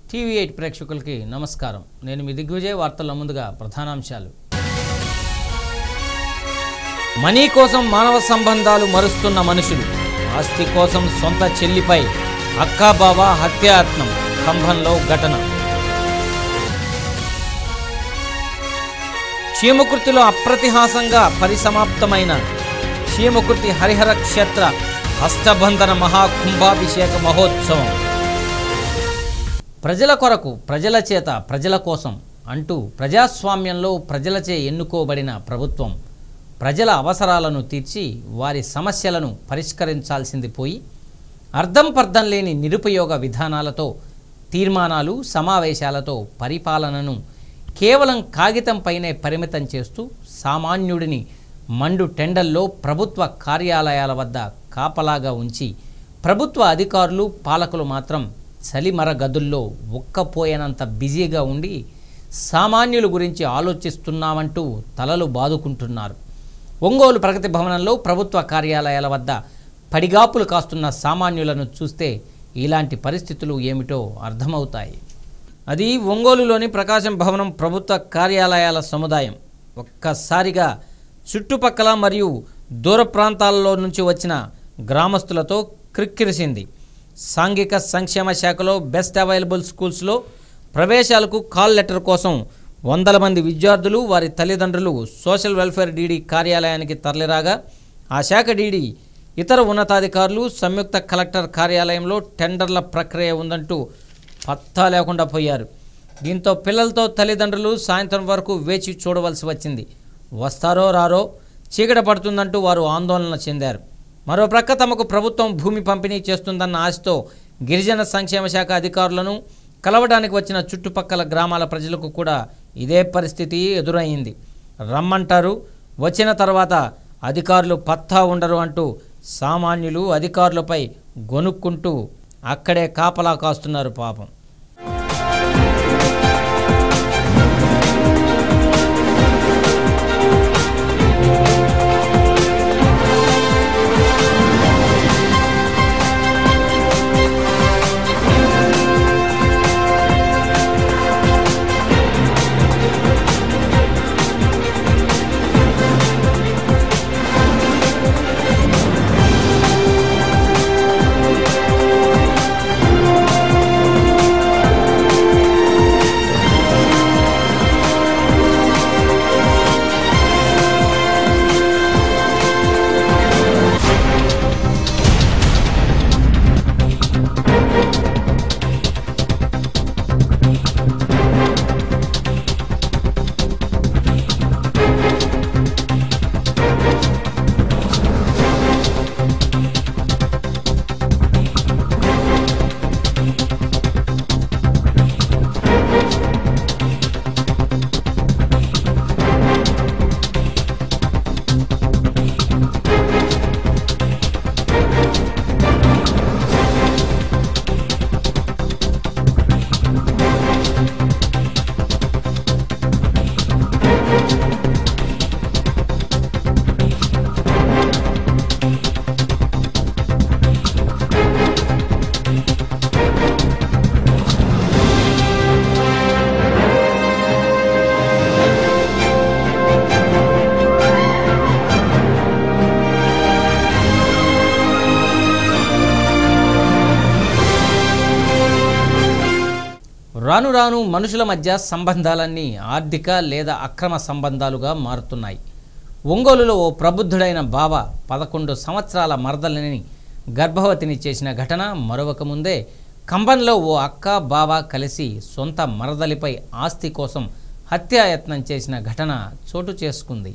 TV eight ప్రేక్షకులకి నమస్కారం నేను మీ దిగ్విజయ్ వార్తల్లో ముందుగా ప్రధానాంశాలు మనీ కోసం మానవ సంబంధాలు మరుస్తున్న మనుషులు ఆస్తి కోసం సొంత చెల్లిపై అక్కాబావ హత్యాయత్నం కంభంలో ఘటన చీమకుర్తిలో అప్రతిహాసంగా పరిసమాప్తమైన చీమకుర్తి హరిహర క్షేత్ర అష్టబంధన మహాకుంభాభిషేక మహోత్సవం ప్రజల కొరకు ప్రజల చేత ప్రజల కోసం అంటూ ప్రజాస్వామ్యంలో ప్రజలచే ఎన్నుకోబడిన ప్రభుత్వం ప్రజల అవసరాలను తీర్చి వారి సమస్యలను పరిష్కరించాల్సింది పోయి అర్థం పర్థం లేని నిరుపయోగ విధానాలతో తీర్మానాలు సమావేశాలతో పరిపాలనను కేవలం కాగితంపైనే పరిమితం చేస్తూ సామాన్యుడిని మండు టెండల్లో ప్రభుత్వ కార్యాలయాల వద్ద కాపలాగా ఉంచి ప్రభుత్వ అధికారులు పాలకులు మాత్రం చలిమర గదుల్లో ఒక్కపోయనంత బిజీగా ఉండి సామాన్యుల గురించి ఆలోచిస్తున్నామంటూ తలలు బాదుకుంటున్నారు ఒంగోలు ప్రగతి భవనంలో ప్రభుత్వ కార్యాలయాల వద్ద పడిగాపులు కాస్తున్న సామాన్యులను చూస్తే ఇలాంటి పరిస్థితులు ఏమిటో అర్థమవుతాయి అది ఒంగోలులోని ప్రకాశం భవనం ప్రభుత్వ కార్యాలయాల సముదాయం ఒక్కసారిగా చుట్టుపక్కల మరియు దూర ప్రాంతాల్లో నుంచి వచ్చిన గ్రామస్తులతో క్రిక్కిరిసింది సాంఘిక సంక్షేమ శాఖలో బెస్ట్ అవైలబుల్ స్కూల్స్లో ప్రవేశాలకు కాల్ లెటర్ కోసం వందల మంది విద్యార్థులు వారి తల్లిదండ్రులు సోషల్ వెల్ఫేర్ డీడీ కార్యాలయానికి తరలిరాగా ఆ శాఖ డీడీ ఇతర ఉన్నతాధికారులు సంయుక్త కలెక్టర్ కార్యాలయంలో టెండర్ల ప్రక్రియ ఉందంటూ పత్తా లేకుండా పోయారు దీంతో పిల్లలతో తల్లిదండ్రులు సాయంత్రం వరకు వేచి చూడవలసి వచ్చింది వస్తారో రారో చీకట పడుతుందంటూ వారు ఆందోళన చెందారు మరో ప్రక్క తమకు ప్రభుత్వం భూమి పంపిణీ చేస్తుందన్న ఆశతో గిరిజన సంక్షేమ శాఖ అధికారులను కలవడానికి వచ్చిన చుట్టుపక్కల గ్రామాల ప్రజలకు కూడా ఇదే పరిస్థితి ఎదురయ్యింది రమ్మంటారు వచ్చిన తర్వాత అధికారులు పత్తా ఉండరు అంటూ సామాన్యులు అధికారులపై గొనుక్కుంటూ అక్కడే కాపలా కాస్తున్నారు పాపం రాను రాను మనుషుల మధ్య సంబంధాలన్నీ ఆర్థిక లేదా అక్రమ సంబంధాలుగా మారుతున్నాయి ఒంగోలులో ఓ ప్రబుద్ధుడైన బావ పదకొండు సంవత్సరాల మరదలని గర్భవతిని చేసిన ఘటన మరొక ముందే కంబంలో ఓ అక్క బావ కలిసి సొంత మరదలిపై ఆస్తి కోసం హత్యాయత్నం చేసిన ఘటన చోటు చేసుకుంది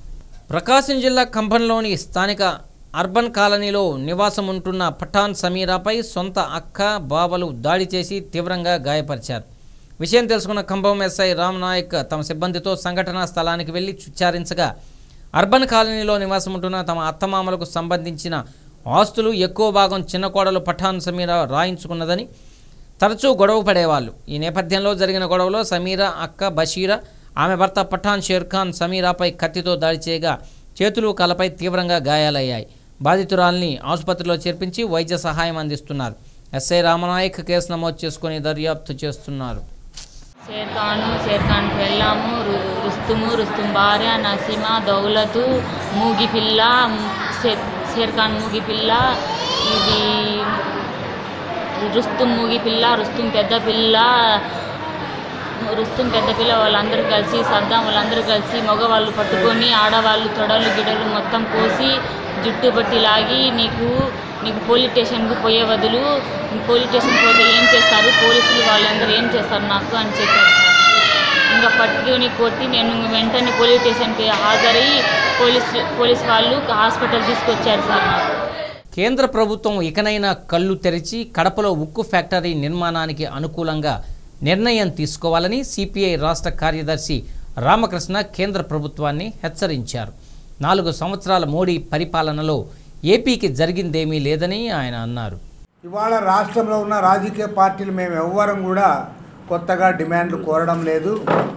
ప్రకాశం జిల్లా కంభంలోని స్థానిక అర్బన్ కాలనీలో నివాసం ఉంటున్న పఠాన్ సమీరాపై సొంత అక్క బావలు దాడి చేసి తీవ్రంగా గాయపరిచారు విషయం తెలుసుకున్న కంభం ఎస్ఐ రామ్ నాయక్ తమ సిబ్బందితో సంఘటనా స్థలానికి వెళ్లి విచారించగా అర్బన్ కాలనీలో నివాసం ఉంటున్న తమ అత్తమామలకు సంబంధించిన ఆస్తులు ఎక్కువ భాగం చిన్న కోడలు పఠాన్ సమీరా రాయించుకున్నదని తరచూ గొడవ పడేవాళ్ళు ఈ నేపథ్యంలో జరిగిన గొడవలో సమీరా అక్క బషీరా ఆమె భర్త పఠాన్ షేర్ ఖాన్ సమీరాపై కత్తితో దాడి చేయగా చేతులు కలపై తీవ్రంగా గాయాలయ్యాయి బాధితురాల్ని ఆసుపత్రిలో చేర్పించి వైద్య సహాయం అందిస్తున్నారు ఎస్ఐ రామనాయక్ కేసు నమోదు చేసుకుని దర్యాప్తు చేస్తున్నారు షేర్ఖాను షేర్ఖాన్కి వెళ్ళాము రు- రుస్తుము రుస్తుం భార్య నసీమ దౌలతు మూగిపిల్ల షేర్ షేర్ఖాన్ మూగిపిల్ల ఇది రుస్తుం మూగిపిల్ల రుస్తుం పెద్ద పిల్ల రుస్తుం పెద్ద పిల్ల వాళ్ళందరూ కలిసి సద్దాం వాళ్ళందరూ కలిసి మగవాళ్ళు పట్టుకొని ఆడవాళ్ళు తొడలు గిడలు మొత్తం కోసి జుట్టు బట్టి లాగి నీకు నీకు పోలీస్ స్టేషన్కి పోయే బదులు పోలీస్ స్టేషన్ పోతే ఏం చేస్తారు పోలీసులు వాళ్ళందరూ ఏం చేస్తారు నాకు అని చెప్పారు సార్ ఇంకా పట్టుకొని కొట్టి నేను వెంటనే పోలీస్ స్టేషన్కి హాజరై పోలీస్ పోలీస్ వాళ్ళు హాస్పిటల్ తీసుకొచ్చారు సార్ నాకు కేంద్ర ప్రభుత్వం ఇకనైనా కళ్ళు తెరిచి కడపలో ఉక్కు ఫ్యాక్టరీ నిర్మాణానికి అనుకూలంగా నిర్ణయం తీసుకోవాలని సిపిఐ రాష్ట్ర కార్యదర్శి రామకృష్ణ కేంద్ర ప్రభుత్వాన్ని హెచ్చరించారు నాలుగు సంవత్సరాల మోడీ పరిపాలనలో ఏపీకి జరిగిందేమీ లేదని ఆయన అన్నారు ఇవాళ రాష్ట్రంలో ఉన్న రాజకీయ పార్టీలు మేము ఎవ్వరం కూడా కొత్తగా డిమాండ్లు కోరడం లేదు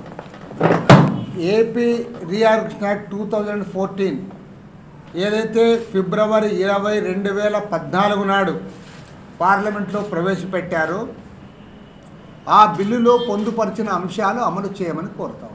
AP reorganisation act two thousand fourteen ఏదైతే ఫిబ్రవరి ఇరవై రెండు వేల పద్నాలుగు నాడు పార్లమెంట్లో ప్రవేశపెట్టారో ఆ బిల్లులో పొందుపరిచిన అంశాలు అమలు చేయమని కోరుతాం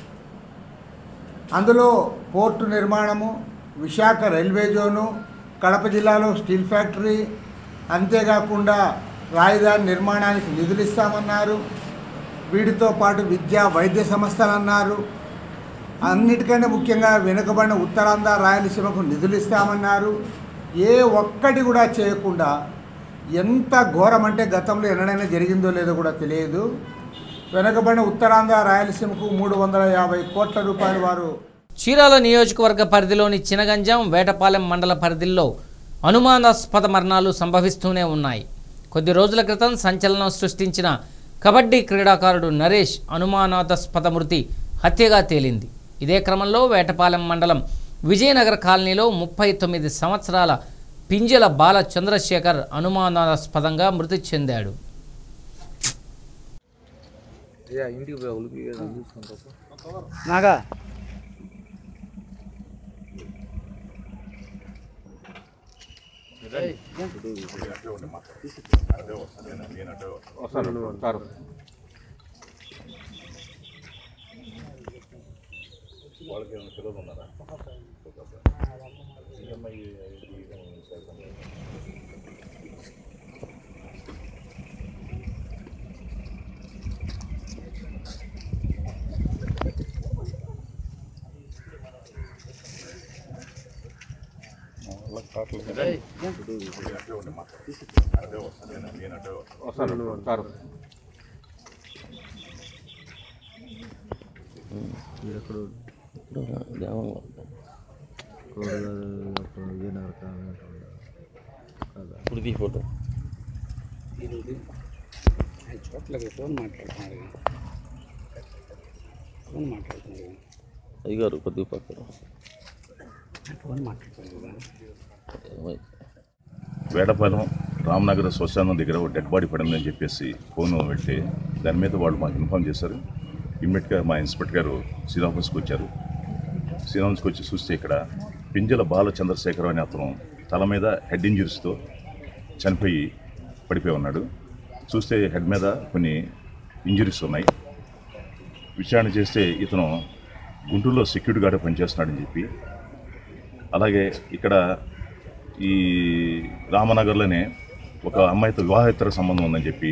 అందులో పోర్టు నిర్మాణము విశాఖ రైల్వే జోను కడప జిల్లాలో స్టీల్ ఫ్యాక్టరీ అంతేకాకుండా రాజధాని నిర్మాణానికి నిధులు ఇస్తామన్నారు వీటితో పాటు విద్యా వైద్య సంస్థలు అన్నారు అన్నిటికంటే ముఖ్యంగా వెనుకబడిన ఉత్తరాంధ్ర రాయలసీమకు నిధులు ఇస్తామన్నారు ఏ ఒక్కటి కూడా చేయకుండా ఎంత ఘోరం అంటే గతంలో ఎన్నడైనా జరిగిందో లేదో కూడా తెలియదు వెనుకబడిన ఉత్తరాంధ్ర రాయలసీమకు మూడు వందల యాభై కోట్ల రూపాయలు వారు చీరాల నియోజకవర్గ పరిధిలోని చినగంజాం వేటపాలెం మండల పరిధిల్లో అనుమానాస్పద మరణాలు సంభవిస్తూనే ఉన్నాయి కొద్ది రోజుల క్రితం సంచలనం సృష్టించిన కబడ్డీ క్రీడాకారుడు నరేష్ అనుమానాస్పద మృతి హత్యగా తేలింది ఇదే క్రమంలో వేటపాలెం మండలం విజయనగర కాలనీలో ముప్పై తొమ్మిది సంవత్సరాల పింజల బాల చంద్రశేఖర్ అనుమానాస్పదంగా మృతి చెందాడు నాగా అయ్యగారు కొద్దిగా పక్కన వేడపాలెం రామనగర్ శ్మశానం దగ్గర ఒక డెడ్ బాడీ పడిందని చెప్పేసి ఫోన్ పెడితే దాని మీద వాళ్ళు మాకు ఇన్ఫామ్ చేశారు ఇమ్మీడియట్గా మా ఇన్స్పెక్టర్ గారు శ్రీరామస్కి వచ్చారు శ్రీరామస్కి వచ్చి చూస్తే ఇక్కడ పింజల బాల చంద్రశేఖర్ అనే అతను తల మీద హెడ్ ఇంజరీస్తో చనిపోయి పడిపోయి ఉన్నాడు చూస్తే హెడ్ మీద కొన్ని ఇంజరీస్ ఉన్నాయి విచారణ చేస్తే ఇతను గుంటూరులో సెక్యూరిటీ గార్డ్ పనిచేస్తున్నాడని చెప్పి అలాగే ఇక్కడ ఈ రామనగర్లోనే ఒక అమ్మాయితో వివాహేతర సంబంధం ఉందని చెప్పి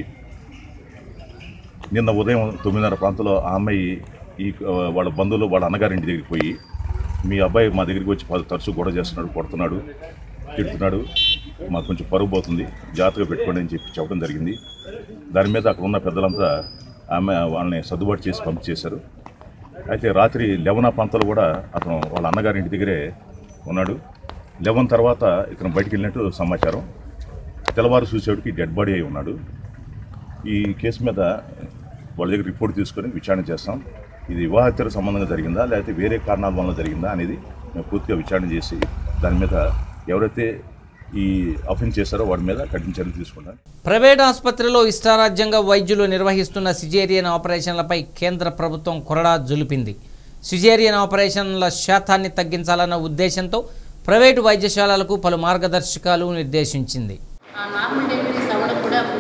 నిన్న ఉదయం తొమ్మిదిన్నర ప్రాంతంలో ఆ అమ్మాయి ఈ ఆ, వాళ్ళ బంధువులు వాళ్ళ అన్నగారింటి దగ్గరికి పోయి మీ అబ్బాయి మా దగ్గరికి వచ్చి పలు తరచూ గొడవ చేస్తున్నాడు కొడుతున్నాడు తిడుతున్నాడు మాకు కొంచెం పరుగు పోతుంది జాగ్రత్తగా పెట్టుకోండి అని చెప్పి చెప్పడం జరిగింది దాని మీద అక్కడ ఉన్న పెద్దలంతా ఆమె వాళ్ళని సర్దుబాటు చేసి పంపించేశారు అయితే రాత్రి లెవెన్ ఆ ప్రాంతాలు కూడా అతను వాళ్ళ అన్నగారింటి దగ్గరే ఉన్నాడు లెవెన్ తర్వాత ఇతను బయటికి వెళ్ళినట్టు సమాచారం తెల్లవారు చూసేవాడికి డెడ్ బాడీ అయి ఉన్నాడు ఈ కేసు మీద వాళ్ళ దగ్గర రిపోర్ట్ తీసుకొని విచారణ చేస్తాం ఇది వివాహేతర సంబంధంగా జరిగిందా లేకపోతే వేరే కారణాల వల్ల జరిగిందా అనేది మేము పూర్తిగా విచారణ చేసి దాని మీద ఎవరైతే ఈ అఫెన్స్ చేశారో వాడి మీద కఠిన చర్యలు తీసుకుంటాం ప్రైవేట్ ఆసుపత్రిలో ఇష్టారాజ్యంగా వైద్యులు నిర్వహిస్తున్న సిజేరియన్ ఆపరేషన్లపై కేంద్ర ప్రభుత్వం కొరడా జులిపింది సిజేరియన్ ఆపరేషన్ల శాతాన్ని తగ్గించాలన్న ఉద్దేశంతో ప్రైవేటు వైద్యశాలలకు పలు మార్గదర్శకాలు నిర్దేశించింది ఆ నార్మల్ డెలివరీస్ అవ్వడం కూడా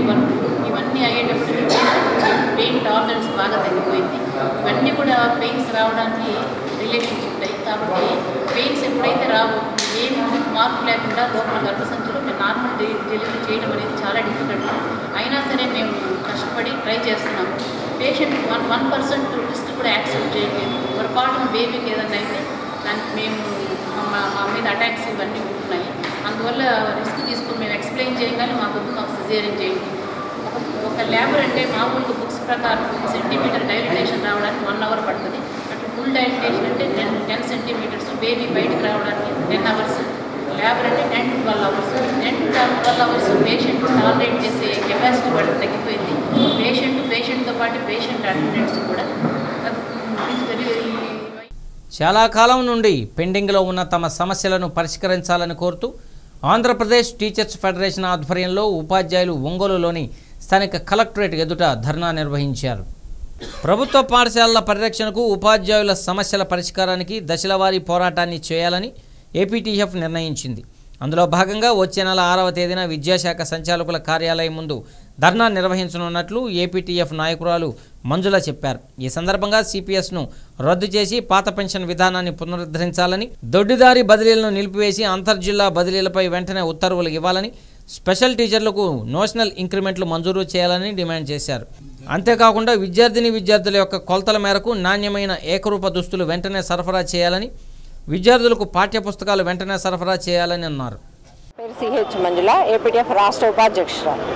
వరకు ఇవన్నీ అయ్యేటప్పటికి పెయిన్ టాలరెన్స్ బాగా తగ్గిపోయింది ఇవన్నీ కూడా పెయిన్స్ రావడానికి రిలేషన్స్ ఉంటాయి కాబట్టి పెయిన్స్ ఎప్పుడైతే రావో ఏమి మార్పు లేకుండా లోపల గర్భసంచులో మేము నార్మల్ డెలివరీ చేయడం అనేది చాలా డిఫికల్ట్ అయినా సరే మేము కష్టపడి ట్రై చేస్తున్నాము patient one one percent risk కూడా యాక్సెప్ట్ చేయలేదు పొరపాటున బేబీకి ఏదైనా అయితే దానికి మేము మా మా మీద అటాక్స్ ఇవన్నీ ఉంటున్నాయి అందువల్ల రిస్క్ తీసుకుని మేము ఎక్స్ప్లెయిన్ చేయగానే మా వద్దు మాకు సిజేరియన్ చేయండి ఒక ఒక ల్యాబర్ అంటే మామూలుగా బుక్స్ ప్రకారం ఒక సెంటీమీటర్ డైలిటేషన్ రావడానికి వన్ అవర్ పడుతుంది అటు ఫుల్ డైలిటేషన్ అంటే టెన్ టెన్ సెంటీమీటర్స్ బేబీ బయటకు రావడానికి టెన్ అవర్స్ ల్యాబర్ అంటే ten to twelve hours ten to twelve hours patient tolerate చేసే కెపాసిటీ కూడా తగ్గిపోయింది పేషెంట్ పేషెంట్తో పాటు పేషెంట్ అటెండెంట్స్ కూడా అది వెరీ చాలా కాలం నుండి పెండింగ్లో ఉన్న తమ సమస్యలను పరిష్కరించాలని కోరుతూ ఆంధ్రప్రదేశ్ టీచర్స్ ఫెడరేషన్ ఆధ్వర్యంలో ఉపాధ్యాయులు ఒంగోలులోని స్థానిక కలెక్టరేట్ ఎదుట ధర్నా నిర్వహించారు ప్రభుత్వ పాఠశాలల పరిరక్షణకు ఉపాధ్యాయుల సమస్యల పరిష్కారానికి దశలవారీ పోరాటాన్ని చేయాలని ఏపీటీఎఫ్ నిర్ణయించింది అందులో భాగంగా వచ్చే నెల ఆరవ తేదీన విద్యాశాఖ సంచాలకుల కార్యాలయం ముందు ధర్నా నిర్వహించనున్నట్లు ఏపీటీఎఫ్ నాయకురాలు మంజుల చెప్పారు ఈ సందర్భంగా సిపిఎస్ను రద్దు చేసి పాత పెన్షన్ విధానాన్ని పునరుద్ధరించాలని దొడ్డిదారి బదిలీలను నిలిపివేసి అంతర్జిల్లా బదిలీలపై వెంటనే ఉత్తర్వులు ఇవ్వాలని స్పెషల్ టీచర్లకు నోషనల్ ఇంక్రిమెంట్లు మంజూరు చేయాలని డిమాండ్ చేశారు అంతేకాకుండా విద్యార్థిని విద్యార్థుల యొక్క కొలతల మేరకు నాణ్యమైన ఏకరూప దుస్తులు వెంటనే సరఫరా చేయాలని విద్యార్థులకు పాఠ్యపుస్తకాలు వెంటనే సరఫరా చేయాలని అన్నారు పేరు సిహెచ్ మంజుల ఏపీటీఎఫ్ రాష్ట్ర ఉపాధ్యక్షురాలు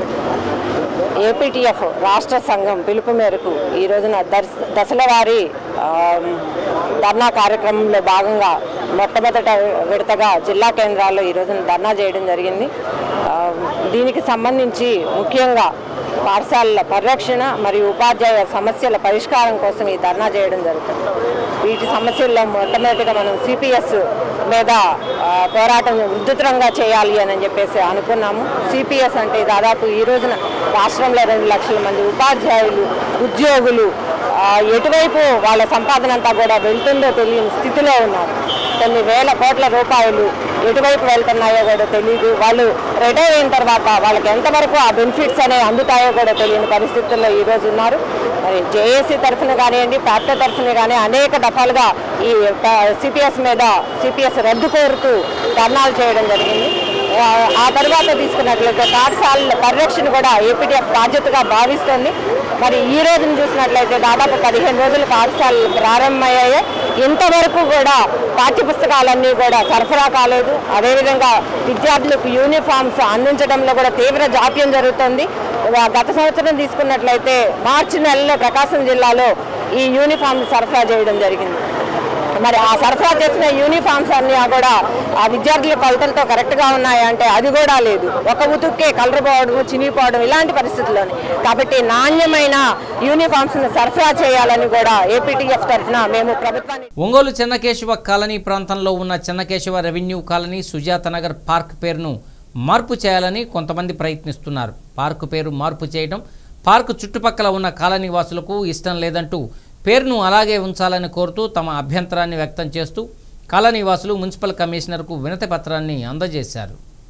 ఏపీటీఎఫ్ రాష్ట్ర సంఘం పిలుపు మేరకు ఈ రోజున దర్శ దశల వారీ ఆమ్, ధర్నా కార్యక్రమంలో భాగంగా మొట్టమొదట విడతగా జిల్లా కేంద్రాల్లో ఈ రోజున ధర్నా చేయడం జరిగింది ఆమ్, దీనికి సంబంధించి ముఖ్యంగా పాఠశాలల పరిరక్షణ మరియు ఉపాధ్యాయ సమస్యల పరిష్కారం కోసం ఈ ధర్నా చేయడం జరుగుతుంది వీటి సమస్యల్లో మొట్టమొదటిగా మనం సిపిఎస్ మీద ఆ, పోరాటం ఉధృతంగా చేయాలి అని చెప్పేసి అనుకున్నాము సిపిఎస్ అంటే దాదాపు ఈ రోజున రాష్ట్రంలో రెండు లక్షల మంది ఉపాధ్యాయులు ఉద్యోగులు ఆ, ఎటువైపు వాళ్ళ సంపాదన అంతా కూడా వెళ్తుందో తెలియని స్థితిలో ఉన్నారు కొన్ని వేల కోట్ల రూపాయలు ఎటువైపు వెళ్తున్నాయో కూడా తెలియదు వాళ్ళు రిటైర్ అయిన తర్వాత వాళ్ళకి ఎంతవరకు ఆ బెనిఫిట్స్ అనేవి అందుతాయో కూడా తెలియని పరిస్థితుల్లో ఈ రోజు ఉన్నారు మరి జేఏసీ తరఫున కానివ్వండి పార్టీ తరఫున కానీ అనేక దఫాలుగా ఈ సిపిఎస్ మీద సిపిఎస్ రద్దు కోరుతూ ధర్నాలు చేయడం జరిగింది ఆ, ఆ తర్వాత తీసుకున్నట్లయితే పాఠశాలల పరిరక్షణ కూడా ఏపీటీఎఫ్ బాధ్యతగా భావిస్తుంది మరి ఈ రోజున చూసినట్లయితే దాదాపు పదిహేను రోజులు పాఠశాలలు ప్రారంభమయ్యాయి ఇంతవరకు కూడా పాఠ్యపుస్తకాలన్నీ కూడా సరఫరా కాలేదు అదేవిధంగా విద్యార్థులకు యూనిఫామ్స్ అందించడంలో కూడా తీవ్ర జాప్యం జరుగుతుంది ఆ, గత సంవత్సరం తీసుకున్నట్లయితే మార్చి నెలలో ప్రకాశం జిల్లాలో ఈ యూనిఫామ్ సరఫరా చేయడం జరిగింది మరి ఆ సరఫరా చేసిన యూనిఫామ్స్ అన్నీ కూడా ఆ విద్యార్థుల కొలతలతో కరెక్ట్గా ఉన్నాయంటే అది కూడా లేదు ఒక ఉతుక్కే కలర్ పోవడం చినిగిపోవడం ఇలాంటి పరిస్థితుల్లోని కాబట్టి నాణ్యమైన యూనిఫామ్స్ని సరఫరా చేయాలని కూడా ఏపీటీఎఫ్ తరఫున మేము ప్రభుత్వాన్ని ఒంగోలు చెన్నకేశవ కాలనీ ప్రాంతంలో ఉన్న Chennakesava revenue colony Sujatha Nagar park పేరును మార్పు చేయాలని కొంతమంది ప్రయత్నిస్తున్నారు పార్కు పేరు మార్పు చేయడం పార్కు చుట్టుపక్కల ఉన్న కాలనీ వాసులకు ఇష్టం లేదంటూ పేరును అలాగే ఉంచాలని కోరుతూ తమ అభ్యంతరాన్ని వ్యక్తం చేస్తూ కాలనీ వాసులు మున్సిపల్ కమిషనర్కు వినతి పత్రాన్ని అందజేశారు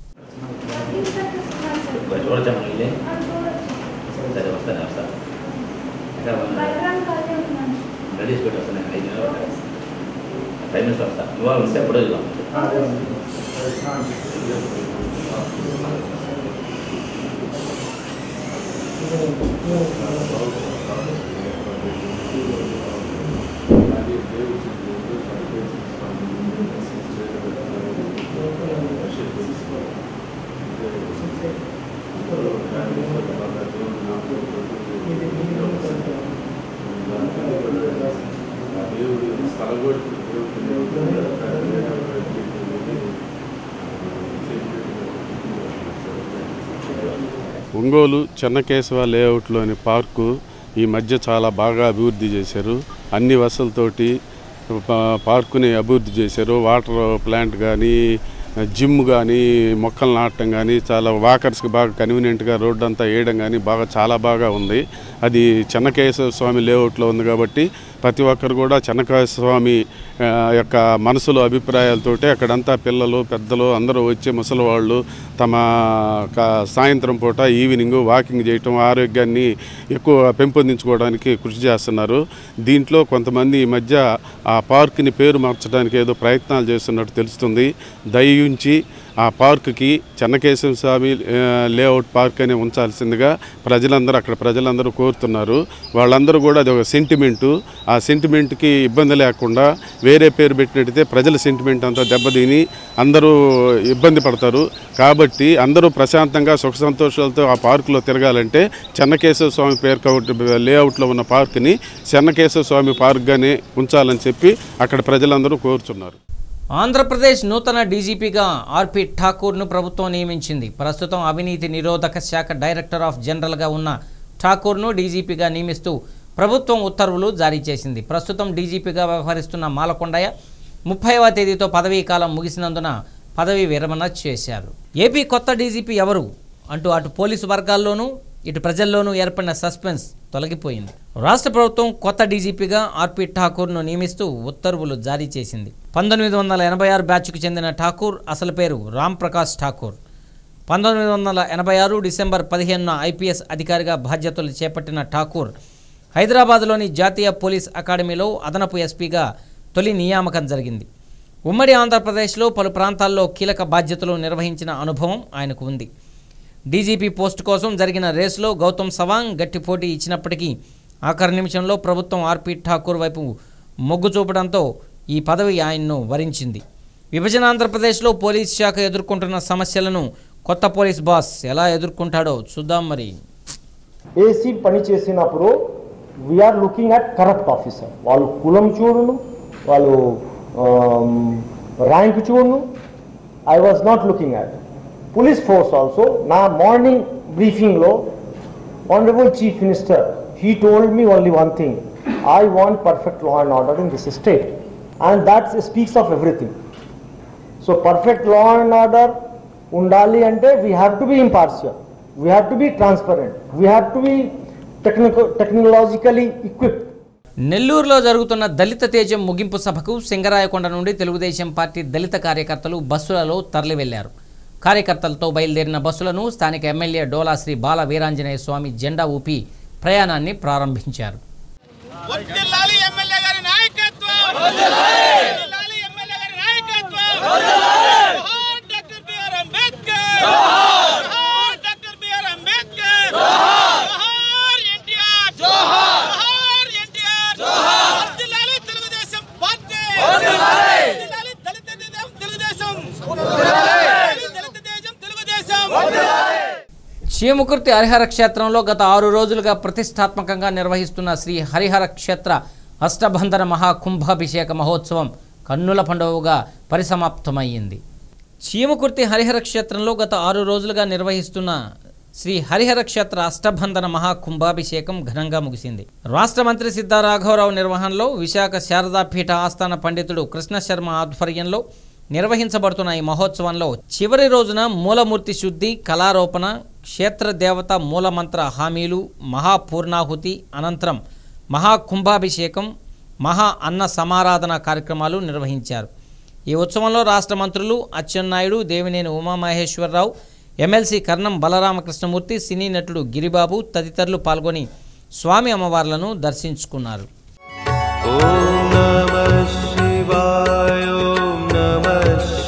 చూడతాం ఇల్లే సరే వస్తాను వస్తాను ఇంకా రెడీ చేసి పెట్టి వస్తాను ఐదు నిమిషాలు పడతాయి. ఫైవ్ మినిట్స్ వస్తాను నువ్వు వస్తే ఎప్పుడో చూద్దాం ఒంగోలు చెన్నకేశవ లేఅవుట్లోని పార్కు ఈ మధ్య చాలా బాగా అభివృద్ధి చేశారు అన్ని వసతులతోటి పా- పార్కుని అభివృద్ధి చేశారు వాటర్ ప్లాంట్ కానీ జిమ్ కానీ మొక్కలు నాటడం కానీ చాలా వాకర్స్కి బాగా కన్వీనియంట్గా రోడ్డు అంతా వేయడం కానీ బాగా చాలా బాగా ఉంది అది చెన్నకేశవ స్వామి లేఅవుట్లో ఉంది కాబట్టి ప్రతి ఒక్కరు కూడా చెన్నకాయ స్వామి ఆ, యొక్క మనసులో అభిప్రాయాలతోటి అక్కడంతా పిల్లలు పెద్దలు అందరూ వచ్చి ముసలివాళ్ళు తమ క- సాయంత్రం పూట ఈవినింగ్ వాకింగ్ చేయటం ఆరోగ్యాన్ని ఎక్కువ పెంపొందించుకోవడానికి కృషి చేస్తున్నారు దీంట్లో కొంతమంది ఈ మధ్య ఆ పార్క్ని పేరు మార్చడానికి ఏదో ప్రయత్నాలు చేస్తున్నట్టు తెలుస్తుంది దయించి ఆ పార్క్కి చెన్నకేశవ స్వామి ఆ, లేఅవుట్ పార్క్ అని ఉంచాల్సిందిగా ప్రజలందరూ అక్కడ ప్రజలందరూ కోరుతున్నారు వాళ్ళందరూ కూడా అది ఒక సెంటిమెంటు ఆ సెంటిమెంట్కి ఇబ్బంది లేకుండా వేరే పేరు పెట్టినట్టయితే ప్రజల సెంటిమెంట్ అంతా దెబ్బతిని అందరూ ఇబ్బంది పడతారు కాబట్టి అందరూ ప్రశాంతంగా సుఖ సంతోషాలతో ఆ పార్కులో తిరగాలంటే చెన్నకేశవ స్వామి పేరు కాబట్టి లేఅవుట్లో ఉన్న పార్క్ని చెన్నకేశవ స్వామి పార్క్గానే ఉంచాలని చెప్పి అక్కడ ప్రజలందరూ కోరుతున్నారు ఆంధ్రప్రదేశ్ నూతన డీజీపీగా ఆర్పి ఠాకూర్ను ప్రభుత్వం నియమించింది ప్రస్తుతం అవినీతి నిరోధక శాఖ డైరెక్టర్ ఆఫ్ జనరల్గా ఉన్న ఠాకూర్ను డీజీపీగా నియమిస్తూ ప్రభుత్వం ఉత్తర్వులు జారీ చేసింది ప్రస్తుతం డీజీపీగా వ్యవహరిస్తున్న మాలకొండయ్య ముప్పైవ తేదీతో పదవీ కాలం ముగిసినందున పదవీ విరమణ చేశారు ఏపీ కొత్త డీజీపీ ఎవరు అంటూ అటు పోలీసు వర్గాల్లోనూ ఇటు ప్రజల్లోనూ ఏర్పడిన సస్పెన్స్ తొలగిపోయింది రాష్ట్ర ప్రభుత్వం కొత్త డీజీపీగా ఆర్పి ఠాకూర్ను నియమిస్తూ ఉత్తర్వులు జారీ చేసింది పంతొమ్మిది వందల ఎనభై ఆరు బ్యాచ్కు చెందిన ఠాకూర్ అసలు పేరు రామ్ ప్రకాష్ ఠాకూర్ పంతొమ్మిది వందల ఎనభై ఆరు డిసెంబర్ పదిహేనున ఐపీఎస్ అధికారిగా బాధ్యతలు చేపట్టిన ఠాకూర్ హైదరాబాద్లోని జాతీయ పోలీస్ అకాడమీలో అదనపు ఎస్పీగా తొలి నియామకం జరిగింది ఉమ్మడి ఆంధ్రప్రదేశ్లో పలు ప్రాంతాల్లో కీలక బాధ్యతలు నిర్వహించిన అనుభవం ఆయనకు ఉంది డీజీపీ పోస్టు కోసం జరిగిన రేసులో గౌతమ్ సవాంగ్ గట్టి పోటీ ఇచ్చినప్పటికీ ఆఖరి నిమిషంలో ప్రభుత్వం ఆర్పి ఠాకూర్ వైపు మొగ్గు చూపడంతో ఈ పదవి ఆయన్ను వరించింది విభజన ఆంధ్రప్రదేశ్లో పోలీస్ శాఖ ఎదుర్కొంటున్న సమస్యలను కొత్త పోలీస్ బాస్ ఎలా ఎదుర్కొంటాడో చూద్దాం మరి ఏసీ పని చేసినప్పుడు we're looking at corrupt officer వాళ్ళు కులం చూడును వాళ్ళు ర్యాంక్ చూడును I was not looking at police force also నా మార్నింగ్ బ్రీఫింగ్లో honourable chief minister he told me only one thing I want perfect law and order in this state and that speaks of everything so perfect law and order ఉండాలి అంటే we have to be impartial we have to be transparent we have to B టెక్నికో technologically equipped నెల్లూరులో జరుగుతున్న దళిత తేజం ముగింపు సభకు సింగరాయకొండ నుండి Telugu Desam party దళిత కార్యకర్తలు బస్సులలో తరలి వెళ్లారు కార్యకర్తలతో బయలుదేరిన బస్సులను స్థానిక ఎమ్మెల్యే డోలా శ్రీ బాల వీరాంజనేయ స్వామి జెండా ఊపి ప్రయాణాన్ని ప్రారంభించారు వర్ధిల్లాలి ఎమ్మెల్యే గారి నాయకత్వం వర్ధిల్లాలి ఎమ్మెల్యే గారి నాయకత్వం జోహార్ డాక్టర్ బిఆర్ అంబేద్కర్ జోహార్ డాక్టర్ బిఆర్ అంబేద్కర్ జోహార్ ఎన్టీఆర్ జోహార్ ఎన్టీఆర్ వర్ధిల్లాలి తెలుగుదేశం పార్టీ వర్ధిల్లాలి దళిత దేశం తెలుగుదేశం వర్ధిల్లాలి దళిత దేశం తెలుగుదేశం చీముకుర్తి హరిహర క్షేత్రంలో గత ఆరు రోజులుగా ప్రతిష్టాత్మకంగా నిర్వహిస్తున్న శ్రీ హరిహర క్షేత్ర అష్టబంధన మహాకుంభాభిషేక మహోత్సవం కన్నుల పండుగగా పరిసమాప్తమయ్యింది చీముకుర్తి హరిహర క్షేత్రంలో గత ఆరు రోజులుగా నిర్వహిస్తున్న శ్రీ హరిహర క్షేత్ర అష్టబంధన మహాకుంభాభిషేకం ఘనంగా ముగిసింది రాష్ట్ర మంత్రి సిద్ధా రాఘవరావు నిర్వహణలో విశాఖ శారదాపీఠ ఆస్థాన పండితుడు కృష్ణ శర్మ ఆధ్వర్యంలో నిర్వహించబడుతున్న ఈ మహోత్సవంలో చివరి రోజున మూలమూర్తి శుద్ధి కళారోపణ క్షేత్ర దేవత మూలమంత్ర హామీలు మహాపూర్ణాహుతి అనంతరం మహాకుంభాభిషేకం మహా అన్న సమారాధన కార్యక్రమాలు నిర్వహించారు ఈ ఉత్సవంలో రాష్ట్ర మంత్రులు అచ్చెన్నాయుడు దేవినేని ఉమామహేశ్వరరావు ఎమ్మెల్సీ కర్ణం బలరామకృష్ణమూర్తి సినీ నటుడు గిరిబాబు తదితరులు పాల్గొని స్వామి అమ్మవార్లను దర్శించుకున్నారు ॐ नमः शिवाय ॐ नमः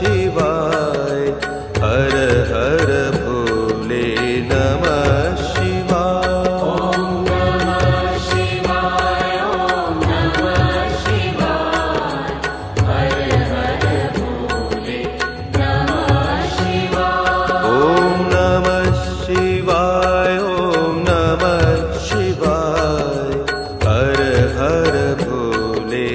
शिवाय हर हर भोले नमः शिवाय ॐ नमः शिवाय ॐ नमः शिवाय हर हर भोले नमः शिवाय ॐ नमः शिवाय ॐ नमः शिवाय हर हर भोले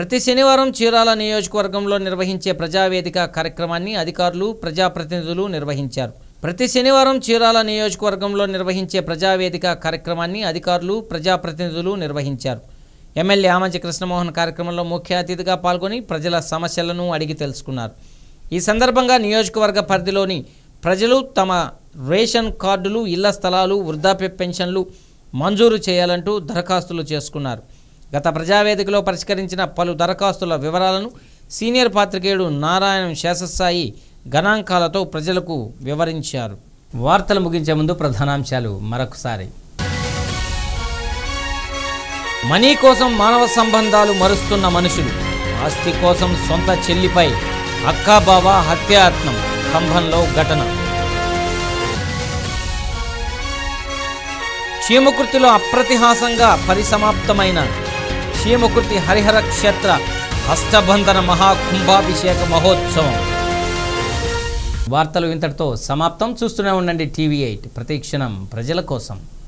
ప్రతి శనివారం చీరాల నియోజకవర్గంలో నిర్వహించే ప్రజావేదిక కార్యక్రమాన్ని అధికారులు ప్రజాప్రతినిధులు నిర్వహించారు ప్రతి శనివారం చీరాల నియోజకవర్గంలో నిర్వహించే ప్రజావేదిక కార్యక్రమాన్ని అధికారులు ప్రజాప్రతినిధులు నిర్వహించారు ఎమ్మెల్యే ఆమంచి కృష్ణమోహన్ కార్యక్రమంలో ముఖ్య అతిథిగా పాల్గొని ప్రజల సమస్యలను అడిగి తెలుసుకున్నారు ఈ సందర్భంగా నియోజకవర్గ పరిధిలోని ప్రజలు తమ రేషన్ కార్డులు ఇళ్ల స్థలాలు వృద్ధాప్య పెన్షన్లు మంజూరు చేయాలంటూ దరఖాస్తులు చేసుకున్నారు గత ప్రజావేదికలో పరిష్కరించిన పలు దరఖాస్తుల వివరాలను సీనియర్ పాత్రికేయుడు నారాయణ శేషసాయి గణాంకాలతో ప్రజలకు వివరించారు వార్తలు ముగించే ముందు ప్రధానాంశాలు మరొకసారి మనీ కోసం మానవ సంబంధాలు మరుస్తున్న మనుషులు ఆస్తి కోసం సొంత చెల్లిపై అక్కాబావ హత్యాయత్నం కంభంలో ఘటన చీమకుర్తిలో అప్రతిహాసంగా పరిసమాప్తమైన చీమకుర్తి హరిహర క్షేత్ర అష్టబంధన మహాకుంభాభిషేక మహోత్సవం వార్తలు ఇంతటితో సమాప్తం చూస్తూనే ఉండండి టీవీ ఎయిట్ ప్రతి క్షణం ప్రజల కోసం